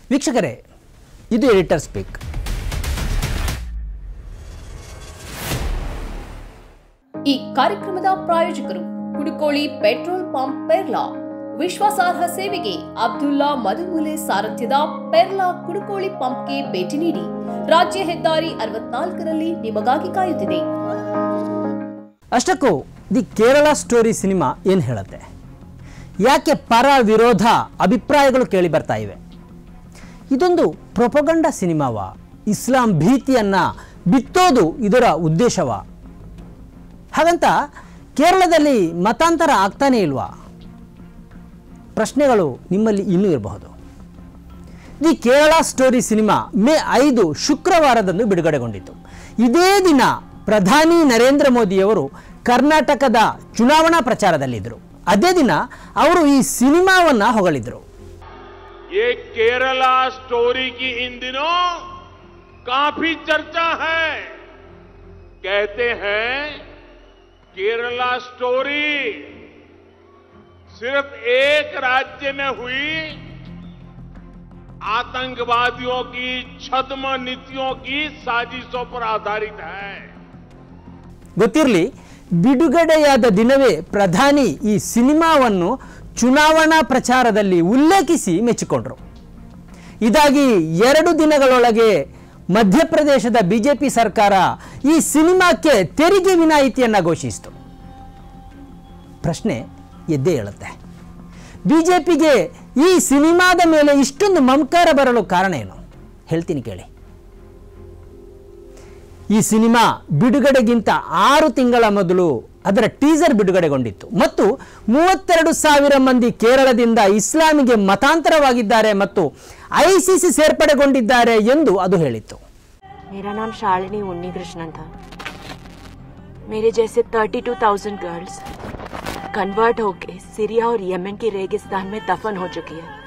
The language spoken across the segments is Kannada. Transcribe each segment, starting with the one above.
ವೀಕ್ಷಕರೇ ಇದು ಎಡಿಟರ್ ಸ್ಪೀಕ್ ಈ ಕಾರ್ಯಕ್ರಮದ ಪ್ರಾಯೋಜಕರು ಕುಡುಕೋಳಿ ಪೆಟ್ರೋಲ್ ಪಂಪ್ ಪೆರ್ಲಾ ವಿಶ್ವಾಸಾರ್ಹ ಸೇವೆಗೆ ಅಬ್ದುಲ್ಲಾ ಮಧುಮೂಲೆ ಸಾರಥ್ಯದ ಪೆರ್ಲಾ ಕುಡುಕೋಳಿ ಪಂಪ್ಗೆ ಭೇಟಿ ನೀಡಿ ರಾಜ್ಯ ಹೆದ್ದಾರಿ ಅರವತ್ನಾಲ್ಕರಲ್ಲಿ ನಿಮಗಾಗಿ ಕಾಯುತ್ತಿದೆ ಅಷ್ಟಕ್ಕೂ ದಿ ಕೇರಳ ಸ್ಟೋರಿ ಸಿನಿಮಾ ಏನು ಹೇಳುತ್ತೆ ಯಾಕೆ ಪರ ವಿರೋಧ ಅಭಿಪ್ರಾಯಗಳು ಕೇಳಿ ಬರ್ತಾ ಇವೆ ಇದೊಂದು ಪ್ರೊಪಗಂಡ ಸಿನಿಮಾವ ಇಸ್ಲಾಂ ಭೀತಿಯನ್ನು ಬಿತ್ತೋದು ಇದರ ಉದ್ದೇಶವ ಹಾಗಂತ ಕೇರಳದಲ್ಲಿ ಮತಾಂತರ ಆಗ್ತಾನೇ ಇಲ್ವಾ ಪ್ರಶ್ನೆಗಳು ನಿಮ್ಮಲ್ಲಿ ಇನ್ನೂ ಇರಬಹುದು the Kerala story cinema May ಐದು ಶುಕ್ರವಾರದಂದು ಬಿಡುಗಡೆಗೊಂಡಿತು ಇದೇ ದಿನ ಪ್ರಧಾನಿ ನರೇಂದ್ರ ಮೋದಿಯವರು ಕರ್ನಾಟಕದ ಚುನಾವಣಾ ಪ್ರಚಾರದಲ್ಲಿದ್ದರು ಅದೇ ದಿನ ಅವರು ಈ ಸಿನಿಮಾವನ್ನು ಹೊಗಳಿದ್ರು ये केरला स्टोरी की इन दिनों काफी चर्चा है कहते हैं केरला स्टोरी सिर्फ एक राज्य में हुई आतंकवादियों की छद्म नीतियों की साजिशों पर आधारित है ಗೊತ್ತಿರಲಿ ಬಿಡುಗಡೆಯಾದ ದಿನವೇ ಪ್ರಧಾನಿ ಈ ಸಿನಿಮಾವನ್ನು ಚುನಾವಣಾ ಪ್ರಚಾರದಲ್ಲಿ ಉಲ್ಲೇಖಿಸಿ ಮೆಚ್ಚಿಕೊಂಡರು ಇದಾಗಿ ಎರಡು ದಿನಗಳೊಳಗೆ ಮಧ್ಯಪ್ರದೇಶದ ಬಿಜೆಪಿ ಸರ್ಕಾರ ಈ ಸಿನಿಮಾಕ್ಕೆ ತೆರಿಗೆ ವಿನಾಯಿತಿಯನ್ನು ಘೋಷಿಸಿತು ಪ್ರಶ್ನೆ ಎದ್ದೇ ಹೇಳುತ್ತೆ ಬಿಜೆಪಿಗೆ ಈ ಸಿನಿಮಾದ ಮೇಲೆ ಇಷ್ಟೊಂದು ಮಮಕಾರ ಬರಲು ಕಾರಣ ಏನು ಹೇಳ್ತೀನಿ ಕೇಳಿ ಈ ಸಿನಿಮಾ ಬಿಡುಗಡೆಗಿಂತ ಆರು ತಿಂಗಳ ಮೊದಲು ಅದರ ಟೀಸರ್ ಬಿಡುಗಡೆಗೊಂಡಿತ್ತು ಮತ್ತು ಮೂವತ್ತೆರಡು ಸಾವಿರ ಮಂದಿ ಕೇರಳದಿಂದ ಇಸ್ಲಾಮಿಗೆ ಮತಾಂತರವಾಗಿದ್ದಾರೆ ಮತ್ತು ಐಸಿಸಿ ಸೇರ್ಪಡೆಗೊಂಡಿದ್ದಾರೆ ಎಂದು ಅದು ಹೇಳಿತ್ತು मेरा नाम शालिनी उन्नी कृष्णन था मेरे जैसे 32,000 गर्ल्स कन्वर्ट होके सीरिया और यमन के रेगिस्तान में दफन हो चुकी है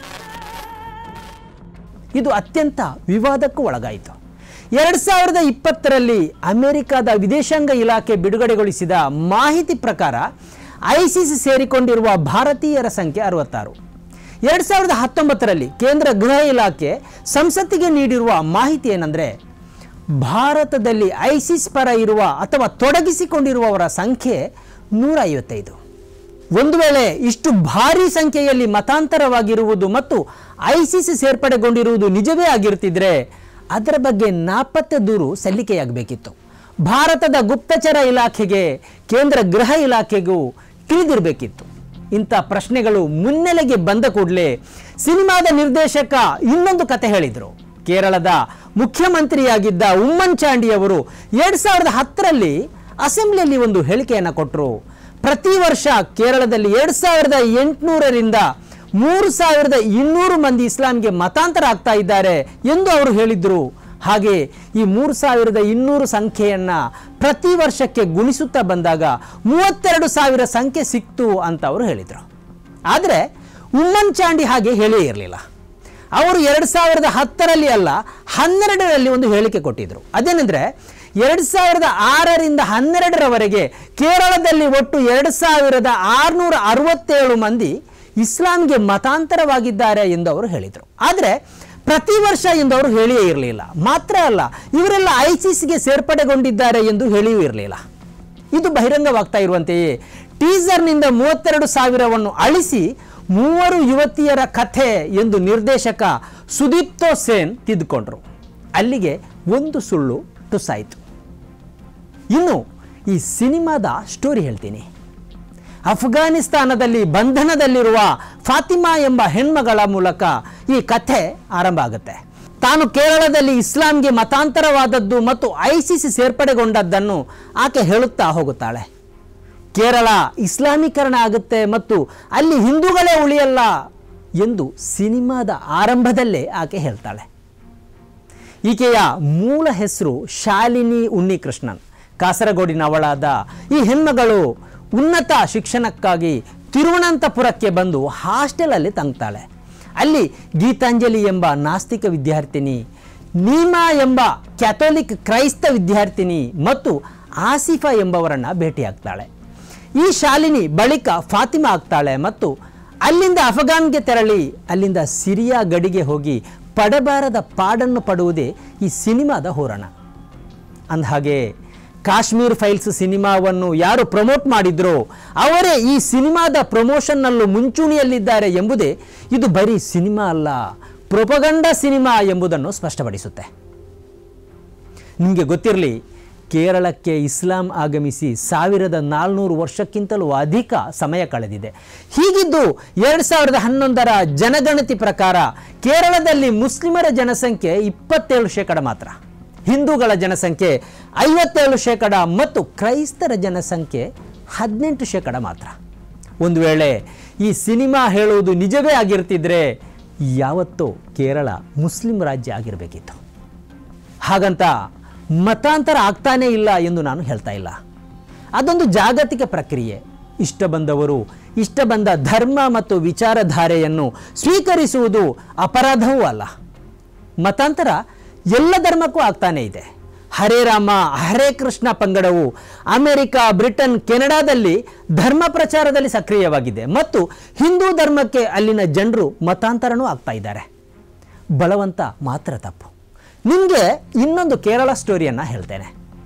ಇದು ಅತ್ಯಂತ ವಿವಾದಕ್ಕೂ ಒಳಗಾಯಿತು ಎರಡು ಸಾವಿರದ ಇಪ್ಪತ್ತರಲ್ಲಿ ಅಮೆರಿಕದ ವಿದೇಶಾಂಗ ಇಲಾಖೆ ಬಿಡುಗಡೆಗೊಳಿಸಿದ ಮಾಹಿತಿ ಪ್ರಕಾರ ಐಸಿಸಿ ಸೇರಿಕೊಂಡಿರುವ ಭಾರತೀಯರ ಸಂಖ್ಯೆ ಅರವತ್ತಾರು ಎರಡು ಸಾವಿರದ ಹತ್ತೊಂಬತ್ತರಲ್ಲಿ ಕೇಂದ್ರ ಗೃಹ ಇಲಾಖೆ ಸಂಸತ್ತಿಗೆ ನೀಡಿರುವ ಮಾಹಿತಿ ಏನಂದರೆ ಭಾರತದಲ್ಲಿ ಐಸಿಸ್ ಪರ ಇರುವ ಅಥವಾ ತೊಡಗಿಸಿಕೊಂಡಿರುವವರ ಸಂಖ್ಯೆ ನೂರ ಐವತ್ತೈದು ಒಂದು ವೇಳೆ ಇಷ್ಟು ಭಾರಿ ಸಂಖ್ಯೆಯಲ್ಲಿ ಮತಾಂತರವಾಗಿರುವುದು ಮತ್ತು ಐಸಿಸಿ ಸೇರ್ಪಡೆಗೊಂಡಿರುವುದು ನಿಜವೇ ಆಗಿರುತ್ತಿದ್ರೆ ಅದರ ಬಗ್ಗೆ ನಾಪತ್ತೆ ದೂರು ಸಲ್ಲಿಕೆಯಾಗಬೇಕಿತ್ತು ಭಾರತದ ಗುಪ್ತಚರ ಇಲಾಖೆಗೆ ಕೇಂದ್ರ ಗೃಹ ಇಲಾಖೆಗೂ ತಿಳಿದಿರಬೇಕಿತ್ತು ಇಂಥ ಪ್ರಶ್ನೆಗಳು ಮುನ್ನೆಲೆಗೆ ಬಂದ ಕೂಡಲೇ ಸಿನಿಮಾದ ನಿರ್ದೇಶಕ ಇನ್ನೊಂದು ಕತೆ ಹೇಳಿದರು ಕೇರಳದ ಮುಖ್ಯಮಂತ್ರಿಯಾಗಿದ್ದ ಉಮ್ಮನ್ ಚಾಂಡಿ ಅವರು ಎರಡು ಸಾವಿರದ ಹತ್ತರಲ್ಲಿ ಅಸೆಂಬ್ಲಿಯಲ್ಲಿ ಒಂದು ಹೇಳಿಕೆಯನ್ನು ಕೊಟ್ಟರು ಪ್ರತಿ ವರ್ಷ ಕೇರಳದಲ್ಲಿ ಎರಡು ಸಾವಿರದ ಎಂಟುನೂರರಿಂದ ಮೂರು ಸಾವಿರದ ಇನ್ನೂರು ಮಂದಿ ಇಸ್ಲಾಂಗೆ ಮತಾಂತರ ಆಗ್ತಾ ಇದ್ದಾರೆ ಎಂದು ಅವರು ಹೇಳಿದ್ರು ಹಾಗೆ ಈ ಮೂರು ಸಾವಿರದ ಇನ್ನೂರು ಸಂಖ್ಯೆಯನ್ನ ಪ್ರತಿ ವರ್ಷಕ್ಕೆ ಗುಣಿಸುತ್ತಾ ಬಂದಾಗ ಮೂವತ್ತೆರಡು ಸಾವಿರ ಸಂಖ್ಯೆ ಸಿಕ್ತು ಅಂತ ಅವರು ಹೇಳಿದರು ಆದರೆ ಉಮ್ಮನ್ ಚಾಂಡಿ ಹಾಗೆ ಹೇಳೇ ಇರಲಿಲ್ಲ ಅವರು ಎರಡು ಸಾವಿರದ ಹತ್ತರಲ್ಲಿ ಅಲ್ಲ ಹನ್ನೆರಡರಲ್ಲಿ ಒಂದು ಹೇಳಿಕೆ ಕೊಟ್ಟಿದ್ರು ಅದೇನೆಂದ್ರೆ ಎರಡು ಸಾವಿರದ ಆರರಿಂದ ಹನ್ನೆರಡರವರೆಗೆ ಕೇರಳದಲ್ಲಿ ಒಟ್ಟು ಎರಡು ಸಾವಿರದ ಆರುನೂರ ಅರವತ್ತೇಳು ಮಂದಿ ಇಸ್ಲಾಂಗೆ ಮತಾಂತರವಾಗಿದ್ದಾರೆ ಎಂದು ಅವರು ಹೇಳಿದರು ಆದರೆ ಪ್ರತಿ ವರ್ಷ ಎಂದು ಅವರು ಹೇಳಿಯೇ ಇರಲಿಲ್ಲ ಮಾತ್ರ ಅಲ್ಲ ಇವರೆಲ್ಲ ಐಸಿಸ್ಗೆ ಸೇರ್ಪಡೆಗೊಂಡಿದ್ದಾರೆ ಎಂದು ಹೇಳಿಯೂ ಇರಲಿಲ್ಲ ಇದು ಬಹಿರಂಗವಾಗ್ತಾ ಇರುವಂತೆಯೇ ಟೀಸರ್ನಿಂದ ಮೂವತ್ತೆರಡು ಸಾವಿರವನ್ನು ಅಳಿಸಿ ಮೂವರು ಯುವತಿಯರ ಕಥೆ ಎಂದು ನಿರ್ದೇಶಕ ಸುದೀಪ್ತೋ ಸೇನ್ ತಿದ್ದುಕೊಂಡ್ರು ಅಲ್ಲಿಗೆ ಒಂದು ಸುಳ್ಳು ಟುಸ್ಸಾಯಿತು ಇನ್ನು ಈ ಸಿನಿಮಾದ ಸ್ಟೋರಿ ಹೇಳ್ತೀನಿ ಅಫ್ಘಾನಿಸ್ತಾನದಲ್ಲಿ ಬಂಧನದಲ್ಲಿರುವ ಫಾತಿಮಾ ಎಂಬ ಹೆಣ್ಮಗಳ ಮೂಲಕ ಈ ಕಥೆ ಆರಂಭ ಆಗುತ್ತೆ ತಾನು ಕೇರಳದಲ್ಲಿ ಇಸ್ಲಾಂಗೆ ಮತಾಂತರವಾದದ್ದು ಮತ್ತು ಐಸಿಸಿ ಸೇರ್ಪಡೆಗೊಂಡದ್ದನ್ನು ಆಕೆ ಹೇಳುತ್ತಾ ಹೋಗುತ್ತಾಳೆ ಕೇರಳ ಇಸ್ಲಾಮೀಕರಣ ಆಗುತ್ತೆ ಮತ್ತು ಅಲ್ಲಿ ಹಿಂದೂಗಳೇ ಉಳಿಯಲ್ಲ ಎಂದು ಸಿನಿಮಾದ ಆರಂಭದಲ್ಲೇ ಆಕೆ ಹೇಳ್ತಾಳೆ ಈಕೆಯ ಮೂಲ ಹೆಸರು ಶಾಲಿನಿ ಉನ್ನಿಕೃಷ್ಣನ್ ಕಾಸರಗೋಡಿನವಳಾದ ಈ ಹೆಣ್ಮಗಳು ಉನ್ನತ ಶಿಕ್ಷಣಕ್ಕಾಗಿ ತಿರುವನಂತಪುರಕ್ಕೆ ಬಂದು ಹಾಸ್ಟೆಲಲ್ಲಿ ತಂಗ್ತಾಳೆ ಅಲ್ಲಿ ಗೀತಾಂಜಲಿ ಎಂಬ ನಾಸ್ತಿಕ ವಿದ್ಯಾರ್ಥಿನಿ ನೀಮಾ ಎಂಬ ಕ್ಯಾಥೋಲಿಕ್ ಕ್ರೈಸ್ತ ವಿದ್ಯಾರ್ಥಿನಿ ಮತ್ತು ಆಸಿಫಾ ಎಂಬವರನ್ನು ಭೇಟಿಯಾಗ್ತಾಳೆ ಈ ಶಾಲಿನಿ ಬಳಿಕ ಫಾತಿಮಾ ಆಗ್ತಾಳೆ ಮತ್ತು ಅಲ್ಲಿಂದ ಅಫಘಾನ್ಗೆ ತೆರಳಿ ಅಲ್ಲಿಂದ ಸಿರಿಯಾ ಗಡಿಗೆ ಹೋಗಿ ಪಡಬಾರದ ಪಾಡನ್ನು ಪಡುವುದೇ ಈ ಸಿನಿಮಾದ ಹೋರಾಣ ಅಂದಹಾಗೆ ಕಾಶ್ಮೀರ್ ಫೈಲ್ಸ್ ಸಿನಿಮಾವನ್ನು ಯಾರು ಪ್ರಮೋಟ್ ಮಾಡಿದ್ರೋ ಅವರೇ ಈ ಸಿನಿಮಾದ ಪ್ರಮೋಷನ್ನಲ್ಲೂ ಮುಂಚೂಣಿಯಲ್ಲಿದ್ದಾರೆ ಎಂಬುದೇ ಇದು ಬರೀ ಸಿನಿಮಾ ಅಲ್ಲ ಪ್ರೊಪಗಂಡ ಸಿನಿಮಾ ಎಂಬುದನ್ನು ಸ್ಪಷ್ಟಪಡಿಸುತ್ತೆ ನಿಮಗೆ ಗೊತ್ತಿರಲಿ ಕೇರಳಕ್ಕೆ ಇಸ್ಲಾಂ ಆಗಮಿಸಿ ಸಾವಿರದ ನಾಲ್ನೂರು ವರ್ಷಕ್ಕಿಂತಲೂ ಅಧಿಕ ಸಮಯ ಕಳೆದಿದೆ ಹೀಗಿದ್ದು ಎರಡು ಸಾವಿರದ ಹನ್ನೊಂದರ ಜನಗಣತಿ ಪ್ರಕಾರ ಕೇರಳದಲ್ಲಿ ಮುಸ್ಲಿಮರ ಜನಸಂಖ್ಯೆ ಇಪ್ಪತ್ತೇಳು ಶೇಕಡ ಮಾತ್ರ ಹಿಂದೂಗಳ ಜನಸಂಖ್ಯೆ ಐವತ್ತೇಳು ಶೇಕಡ ಮತ್ತು ಕ್ರೈಸ್ತರ ಜನಸಂಖ್ಯೆ ಹದಿನೆಂಟು ಶೇಕಡ ಮಾತ್ರ ಒಂದು ವೇಳೆ ಈ ಸಿನಿಮಾ ಹೇಳುವುದು ನಿಜವೇ ಆಗಿರ್ತಿದ್ರೆ ಯಾವತ್ತೋ ಕೇರಳ ಮುಸ್ಲಿಂ ರಾಜ್ಯ ಆಗಿರಬೇಕಿತ್ತು ಹಾಗಂತ ಮತಾಂತರ ಆಗ್ತಾನೇ ಇಲ್ಲ ಎಂದು ನಾನು ಹೇಳ್ತಾ ಇಲ್ಲ ಅದೊಂದು ಜಾಗತಿಕ ಪ್ರಕ್ರಿಯೆ ಇಷ್ಟ ಬಂದವರು ಇಷ್ಟ ಬಂದ ಧರ್ಮ ಮತ್ತು ವಿಚಾರಧಾರೆಯನ್ನು ಸ್ವೀಕರಿಸುವುದು ಅಪರಾಧವೂ ಅಲ್ಲ ಮತಾಂತರ ಎಲ್ಲ ಧರ್ಮಕ್ಕೂ ಆಗ್ತಾನೇ ಇದೆ ಹರೇ ರಾಮ ಹರೇ ಕೃಷ್ಣ ಪಂಗಡವು ಅಮೆರಿಕ ಬ್ರಿಟನ್ ಕೆನಡಾದಲ್ಲಿ ಧರ್ಮ ಪ್ರಚಾರದಲ್ಲಿ ಸಕ್ರಿಯವಾಗಿದೆ ಮತ್ತು ಹಿಂದೂ ಧರ್ಮಕ್ಕೆ ಅಲ್ಲಿನ ಜನರು ಮತಾಂತರನೂ ಆಗ್ತಾ ಇದ್ದಾರೆ ಬಲವಂತ ಮಾತ್ರ ತಪ್ಪು ನಿಮಗೆ ಇನ್ನೊಂದು ಕೇರಳ ಸ್ಟೋರಿಯನ್ನು ಹೇಳ್ತೇನೆ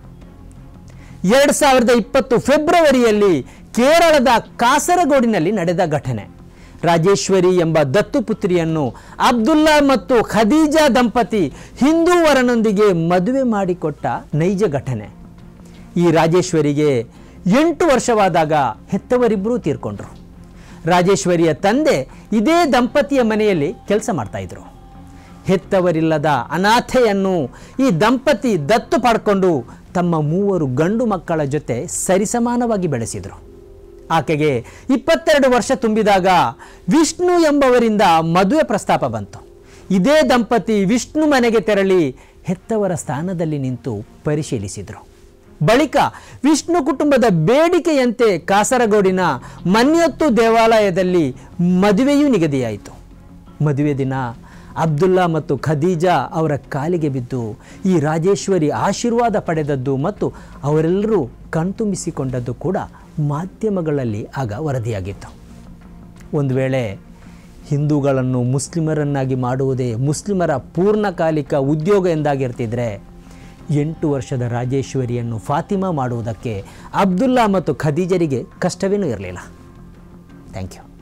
ಎರಡು ಸಾವಿರದ ಇಪ್ಪತ್ತು ಫೆಬ್ರವರಿಯಲ್ಲಿ ಕೇರಳದ ಕಾಸರಗೋಡಿನಲ್ಲಿ ನಡೆದ ಘಟನೆ ರಾಜೇಶ್ವರಿ ಎಂಬ ದತ್ತುಪುತ್ರಿಯನ್ನು ಅಬ್ದುಲ್ಲಾ ಮತ್ತು ಖದೀಜಾ ದಂಪತಿ ಹಿಂದೂ ವರನೊಂದಿಗೆ ಮದುವೆ ಮಾಡಿಕೊಟ್ಟ ನೈಜ ಘಟನೆ ಈ ರಾಜೇಶ್ವರಿಗೆ ಎಂಟು ವರ್ಷವಾದಾಗ ಹೆತ್ತವರಿಬ್ಬರೂ ತೀರ್ಕೊಂಡ್ರು ರಾಜೇಶ್ವರಿಯ ತಂದೆ ಇದೇ ದಂಪತಿಯ ಮನೆಯಲ್ಲಿ ಕೆಲಸ ಮಾಡ್ತಾ ಇದ್ರು ಹೆತ್ತವರಿಲ್ಲದ ಅನಾಥೆಯನ್ನು ಈ ದಂಪತಿ ದತ್ತು ಪಡ್ಕೊಂಡು ತಮ್ಮ ಮೂವರು ಗಂಡು ಮಕ್ಕಳ ಜೊತೆ ಸರಿಸಮಾನವಾಗಿ ಬೆಳೆಸಿದರು ಆಕೆಗೆ ಇಪ್ಪತ್ತೆರಡು ವರ್ಷ ತುಂಬಿದಾಗ ವಿಷ್ಣು ಎಂಬವರಿಂದ ಮದುವೆ ಪ್ರಸ್ತಾಪ ಬಂತು ಇದೇ ದಂಪತಿ ವಿಷ್ಣು ಮನೆಗೆ ತೆರಳಿ ಹೆತ್ತವರ ಸ್ಥಾನದಲ್ಲಿ ನಿಂತು ಪರಿಶೀಲಿಸಿದರು ಬಳಿಕ ವಿಷ್ಣು ಕುಟುಂಬದ ಬೇಡಿಕೆಯಂತೆ ಕಾಸರಗೋಡಿನ ಮನ್ಯೊತ್ತು ದೇವಾಲಯದಲ್ಲಿ ಮದುವೆಯೂ ನಿಗದಿಯಾಯಿತು ಮದುವೆ ದಿನ ಅಬ್ದುಲ್ಲಾ ಮತ್ತು ಖದೀಜಾ ಅವರ ಕಾಲಿಗೆ ಬಿದ್ದು ಈ ರಾಜೇಶ್ವರಿ ಆಶೀರ್ವಾದ ಪಡೆದದ್ದು ಮತ್ತು ಅವರೆಲ್ಲರೂ ಕಣ್ತುಂಬಿಸಿಕೊಂಡದ್ದು ಕೂಡ ಮಾಧ್ಯಮಗಳಲ್ಲಿ ಆಗ ವರದಿಯಾಗಿತ್ತು ಒಂದು ವೇಳೆ ಹಿಂದೂಗಳನ್ನು ಮುಸ್ಲಿಮರನ್ನಾಗಿ ಮಾಡುವುದೇ ಮುಸ್ಲಿಮರ ಪೂರ್ಣಕಾಲಿಕ ಉದ್ಯೋಗ ಎಂದಾಗಿರ್ತಿದ್ರೆ ಎಂಟು ವರ್ಷದ ರಾಜೇಶ್ವರಿಯನ್ನು ಫಾತಿಮಾ ಮಾಡುವುದಕ್ಕೆ ಅಬ್ದುಲ್ಲಾ ಮತ್ತು ಖದೀಜರಿಗೆ ಕಷ್ಟವೇನೂ ಇರಲಿಲ್ಲ ಥ್ಯಾಂಕ್ ಯು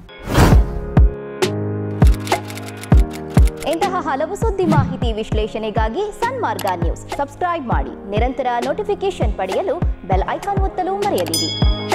ಇಂತಹ ಹಲವು ಸುದ್ದಿ ಮಾಹಿತಿ ವಿಶ್ಲೇಷಣೆಗಾಗಿ ಸನ್ಮಾರ್ಗ ನ್ಯೂಸ್ ಸಬ್ಸ್ಕ್ರೈಬ್ ಮಾಡಿ ನಿರಂತರ ನೋಟಿಫಿಕೇಶನ್ ಪಡೆಯಲು ಬೆಲ್ ಐಕಾನ್ ಒತ್ತಲು ಮರೆಯದಿರಿ